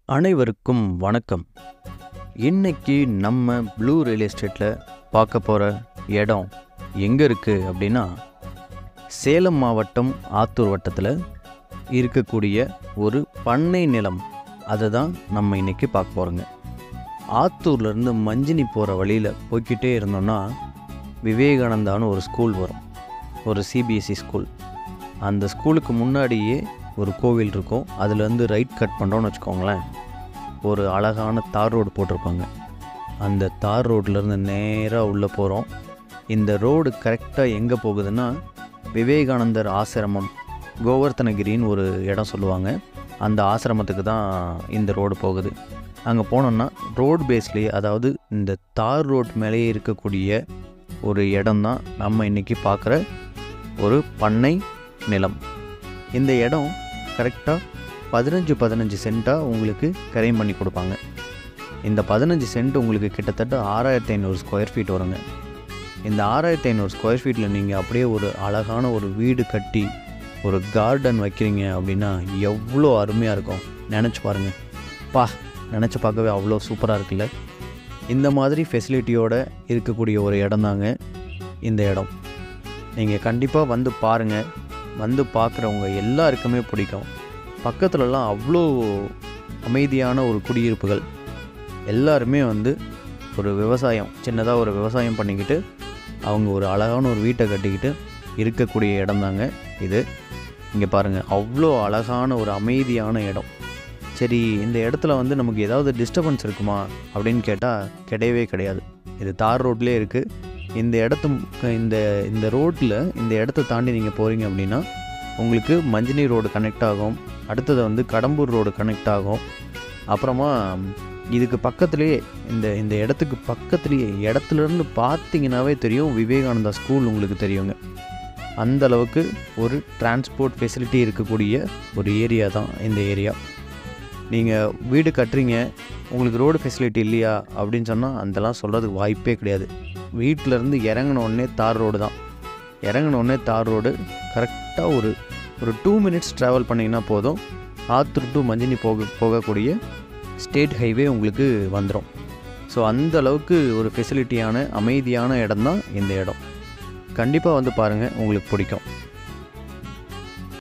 அனைவருக்கும் வணக்கம் இன்னைக்கு நம்ம ப்ளூ ரியல் எஸ்டேட்டில் பார்க்க போகிற இடம் எங்கே இருக்குது அப்படின்னா சேலம் மாவட்டம் ஆத்தூர் வட்டத்தில் இருக்கக்கூடிய ஒரு பண்ணை நிலம் அதை தான் நம்ம இன்னைக்கு பார்க்க போகிறோங்க ஆத்தூர்லேருந்து மஞ்சினி போகிற வழியில் போய்க்கிட்டே இருந்தோம்னா விவேகானந்தான்னு ஒரு ஸ்கூல் வரும் ஒரு சிபிஎஸ்சி ஸ்கூல் அந்த ஸ்கூலுக்கு முன்னாடியே ஒரு கோவில் இருக்கும் அதுலேருந்து ரைட் கட் பண்ணுறோன்னு வச்சுக்கோங்களேன் ஒரு அழகான தார் ரோடு போட்டிருப்பாங்க அந்த தார் ரோட்லேருந்து நேராக உள்ளே போகிறோம் இந்த ரோடு கரெக்டாக எங்கே போகுதுன்னா விவேகானந்தர் ஆசிரமம் கோவர்த்தனகிரின்னு ஒரு இடம் சொல்லுவாங்க அந்த ஆசிரமத்துக்கு தான் இந்த ரோடு போகுது அங்கே போனோம்னா ரோடு பேஸ்லேயே அதாவது இந்த தார் ரோட் மேலேயே இருக்கக்கூடிய ஒரு இடம் தான் நம்ம இன்றைக்கி பார்க்குற ஒரு பண்ணை நிலம் இந்த இடம் கரெக்டாக பதினஞ்சு பதினஞ்சு சென்ட்டாக உங்களுக்கு கரையும் பண்ணி கொடுப்பாங்க இந்த பதினஞ்சு சென்ட் உங்களுக்கு கிட்டத்தட்ட ஆறாயிரத்தி ஐநூறு ஸ்கொயர் ஃபீட் வருங்க இந்த ஆறாயிரத்தி ஐநூறு ஸ்கொயர் ஃபீட்டில் நீங்கள் அப்படியே ஒரு அழகான ஒரு வீடு கட்டி ஒரு கார்டன் வைக்கிறீங்க அப்படின்னா எவ்வளோ அருமையாக இருக்கும் நினச்சி பாருங்கள் பா நினச்சி பார்க்கவே அவ்வளோ சூப்பராக இருக்குல்ல இந்த மாதிரி ஃபெசிலிட்டியோடு இருக்கக்கூடிய ஒரு இடம் தாங்க இந்த இடம் நீங்கள் கண்டிப்பாக வந்து பாருங்கள் வந்து பார்க்குறவங்க எல்லாருக்குமே பிடிக்கும் பக்கத்துலலாம் அவ்வளோ அமைதியான ஒரு குடியிருப்புகள் எல்லாருமே வந்து ஒரு விவசாயம் சின்னதாக ஒரு விவசாயம் பண்ணிக்கிட்டு அவங்க ஒரு அழகான ஒரு வீட்டை கட்டிக்கிட்டு இருக்கக்கூடிய இடம் தாங்க இது இங்கே பாருங்கள் அவ்வளோ அழகான ஒரு அமைதியான இடம் சரி இந்த இடத்துல வந்து நமக்கு ஏதாவது டிஸ்டர்பன்ஸ் இருக்குமா அப்படின்னு கேட்டால் கிடையவே கிடையாது இது தார் ரோட்லேயே இருக்குது இந்த இடத்து இந்த இந்த ரோட்டில் இந்த இடத்த தாண்டி நீங்கள் போகிறீங்க அப்படின்னா உங்களுக்கு மஞ்சினி ரோடு கனெக்ட் ஆகும் அடுத்தது வந்து கடம்பூர் ரோடு கனெக்ட் ஆகும் அப்புறமா இதுக்கு பக்கத்துலேயே இந்த இந்த இடத்துக்கு பக்கத்துலேயே இடத்துலேருந்து பார்த்தீங்கன்னாவே தெரியும் விவேகானந்தா ஸ்கூல் உங்களுக்கு தெரியுங்க அந்த அளவுக்கு ஒரு டிரான்ஸ்போர்ட் ஃபெசிலிட்டி இருக்கக்கூடிய ஒரு ஏரியா தான் இந்த ஏரியா நீங்கள் வீடு கட்டுறீங்க உங்களுக்கு ரோடு ஃபெசிலிட்டி இல்லையா அப்படின்னு சொன்னால் அதெல்லாம் சொல்கிறதுக்கு வாய்ப்பே கிடையாது வீட்டிலேருந்து இறங்கின உடனே தார் ரோடு தான் இறங்கின உடனே தார் ரோடு கரெக்டாக ஒரு ஒரு டூ மினிட்ஸ் ட்ராவல் பண்ணிங்கன்னா போதும் ஆத்தூர் டு மஞ்சினி போக போகக்கூடிய ஸ்டேட் ஹைவே உங்களுக்கு வந்துடும் ஸோ அந்த அளவுக்கு ஒரு ஃபெசிலிட்டியான அமைதியான இடம் தான் இந்த இடம் கண்டிப்பாக வந்து பாருங்கள் உங்களுக்கு பிடிக்கும்